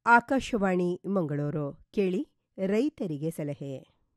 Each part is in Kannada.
ಆಕಾಶವಾಣಿ ಮಂಗಳೂರು ಕೇಳಿ ರೈತರಿಗೆ ಸಲಹೆ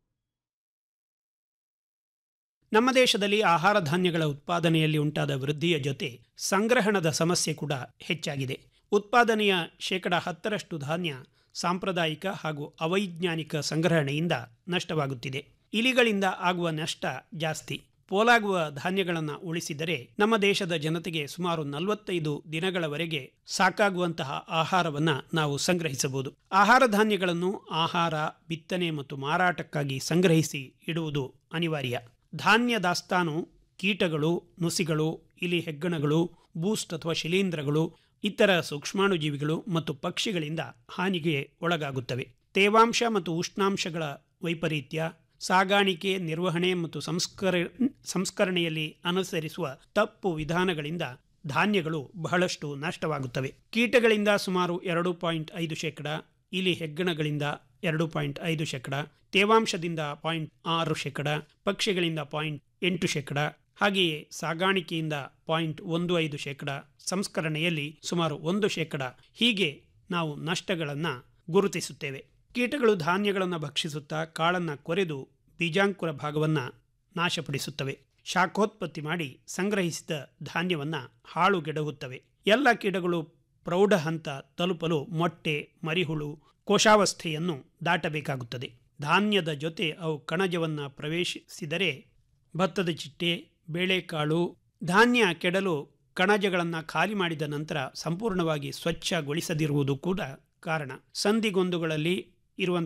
ನಮ್ಮ ದೇಶದಲ್ಲಿ ಆಹಾರ ಧಾನ್ಯಗಳ ಉತ್ಪಾದನೆಯಲ್ಲಿ ಉಂಟಾದ ವೃದ್ಧಿಯ ಜೊತೆ ಸಂಗ್ರಹಣದ ಸಮಸ್ಯೆ ಕೂಡ ಹೆಚ್ಚಾಗಿದೆ ಉತ್ಪಾದನೆಯ ಶೇಕಡ ಹತ್ತರಷ್ಟು ಧಾನ್ಯ ಸಾಂಪ್ರದಾಯಿಕ ಹಾಗೂ ಅವೈಜ್ಞಾನಿಕ ಸಂಗ್ರಹಣೆಯಿಂದ ನಷ್ಟವಾಗುತ್ತಿದೆ ಇಲಿಗಳಿಂದ ಆಗುವ ನಷ್ಟ ಜಾಸ್ತಿ ಪೋಲಾಗುವ ಧಾನ್ಯಗಳನ್ನು ಉಳಿಸಿದರೆ ನಮ್ಮ ದೇಶದ ಜನತೆಗೆ ಸುಮಾರು ನಲವತ್ತೈದು ದಿನಗಳವರೆಗೆ ಸಾಕಾಗುವಂತಹ ಆಹಾರವನ್ನು ನಾವು ಸಂಗ್ರಹಿಸಬಹುದು ಆಹಾರ ಧಾನ್ಯಗಳನ್ನು ಆಹಾರ ಬಿತ್ತನೆ ಮತ್ತು ಮಾರಾಟಕ್ಕಾಗಿ ಸಂಗ್ರಹಿಸಿ ಇಡುವುದು ಅನಿವಾರ್ಯ ಧಾನ್ಯ ದಾಸ್ತಾನು ಕೀಟಗಳು ನುಸಿಗಳು ಇಲಿ ಹೆಗ್ಗಣಗಳು ಬೂಸ್ಟ್ ಅಥವಾ ಶಿಲೀಂಧ್ರಗಳು ಇತರ ಸೂಕ್ಷ್ಮಾಣುಜೀವಿಗಳು ಮತ್ತು ಪಕ್ಷಿಗಳಿಂದ ಹಾನಿಗೆ ಒಳಗಾಗುತ್ತವೆ ತೇವಾಂಶ ಮತ್ತು ಉಷ್ಣಾಂಶಗಳ ವೈಪರೀತ್ಯ ಸಾಗಾಣಿಕೆ ನಿರ್ವಹಣೆ ಮತ್ತು ಸಂಸ್ಕರ ಸಂಸ್ಕರಣೆಯಲ್ಲಿ ಅನುಸರಿಸುವ ತಪ್ಪು ವಿಧಾನಗಳಿಂದ ಧಾನ್ಯಗಳು ಬಹಳಷ್ಟು ನಷ್ಟವಾಗುತ್ತವೆ ಕೀಟಗಳಿಂದ ಸುಮಾರು ಎರಡು ಪಾಯಿಂಟ್ ಐದು ಶೇಕಡ ಇಲಿ ಹೆಗ್ಗಣಗಳಿಂದ ಎರಡು ಪಾಯಿಂಟ್ ಐದು ಶೇಕಡ ತೇವಾಂಶದಿಂದ ಪಾಯಿಂಟ್ ಆರು ಶೇಕಡ ಪಕ್ಷಿಗಳಿಂದ ಪಾಯಿಂಟ್ ಎಂಟು ಶೇಕಡ ಹಾಗೆಯೇ ಸಾಗಾಣಿಕೆಯಿಂದ ಪಾಯಿಂಟ್ ಒಂದು ಐದು ಶೇಕಡ ಸಂಸ್ಕರಣೆಯಲ್ಲಿ ಸುಮಾರು ಒಂದು ಶೇಕಡ ಹೀಗೆ ನಾವು ನಷ್ಟಗಳನ್ನು ಗುರುತಿಸುತ್ತೇವೆ ಕೀಟಗಳು ಧಾನ್ಯಗಳನ್ನು ಭಕ್ಷಿಸುತ್ತಾ ಕಾಳನ್ನು ಕೊರೆದು ಬೀಜಾಂಕುರ ಭಾಗವನ್ನು ನಾಶಪಡಿಸುತ್ತವೆ ಶಾಖೋತ್ಪತ್ತಿ ಮಾಡಿ ಸಂಗ್ರಹಿಸಿದ ಧಾನ್ಯವನ್ನು ಹಾಳುಗೆಡಹುತ್ತವೆ ಎಲ್ಲ ಕೀಟಗಳು ಪ್ರೌಢ ಹಂತ ತಲುಪಲು ಮೊಟ್ಟೆ ಮರಿಹುಳು ಕೋಶಾವಸ್ಥೆಯನ್ನು ದಾಟಬೇಕಾಗುತ್ತದೆ ಧಾನ್ಯದ ಜೊತೆ ಅವು ಕಣಜವನ್ನು ಪ್ರವೇಶಿಸಿದರೆ ಭತ್ತದ ಚಿಟ್ಟೆ ಬೇಳೆಕಾಳು ಧಾನ್ಯ ಕೆಡಲು ಕಣಜಗಳನ್ನು ಖಾಲಿ ಮಾಡಿದ ನಂತರ ಸಂಪೂರ್ಣವಾಗಿ ಸ್ವಚ್ಛಗೊಳಿಸದಿರುವುದು ಕೂಡ ಕಾರಣ ಸಂದಿಗೊಂದುಗಳಲ್ಲಿ ಇರುವಂತಹ